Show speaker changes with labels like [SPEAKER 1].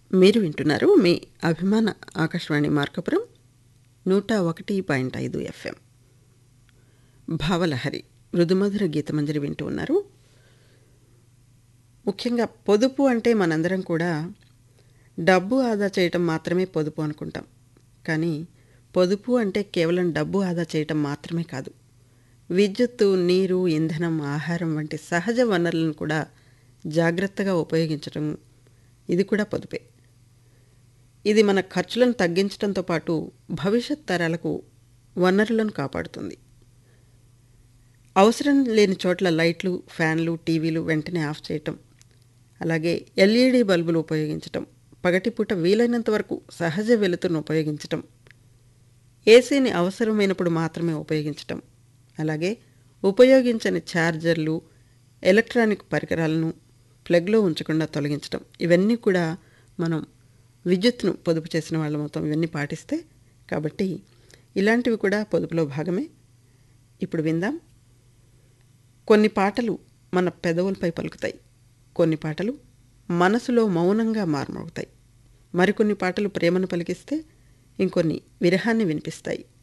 [SPEAKER 1] మీరు వింటున్నారు మీ అభిమాన ఆకాశవాణి మార్కపురం నూట ఒకటి పాయింట్ ఐదు ఎఫ్ఎం భావలహరి మృదుమధుర గీతమంజరి వింటూ ఉన్నారు ముఖ్యంగా పొదుపు అంటే మనందరం కూడా డబ్బు ఆదా చేయటం మాత్రమే పొదుపు అనుకుంటాం కానీ పొదుపు అంటే కేవలం డబ్బు ఆదా చేయటం మాత్రమే కాదు విద్యుత్తు నీరు ఇంధనం ఆహారం వంటి సహజ వనరులను కూడా జాగ్రత్తగా ఉపయోగించడం ఇది కూడా పొదుపే ఇది మన ఖర్చులను తగ్గించడంతో పాటు భవిష్యత్ తరాలకు వనరులను కాపాడుతుంది అవసరం లేని చోట్ల లైట్లు ఫ్యాన్లు టీవీలు వెంటనే ఆఫ్ చేయటం అలాగే ఎల్ఈడి బల్బులు ఉపయోగించటం పగటిపూట వీలైనంత వరకు సహజ వెలుతురును ఉపయోగించటం ఏసీని అవసరమైనప్పుడు మాత్రమే ఉపయోగించటం అలాగే ఉపయోగించని ఛార్జర్లు ఎలక్ట్రానిక్ పరికరాలను ప్లగ్లో ఉంచకుండా తొలగించడం ఇవన్నీ కూడా మనం విద్యుత్తును పొదుపు చేసిన వాళ్ళ మొత్తం ఇవన్నీ పాటిస్తే కాబట్టి ఇలాంటివి కూడా పొదుపులో భాగమే ఇప్పుడు విందాం కొన్ని పాటలు మన పెదవులపై పలుకుతాయి కొన్ని పాటలు మనసులో మౌనంగా మార్మవుతాయి మరికొన్ని పాటలు ప్రేమను పలికిస్తే ఇంకొన్ని విరహాన్ని వినిపిస్తాయి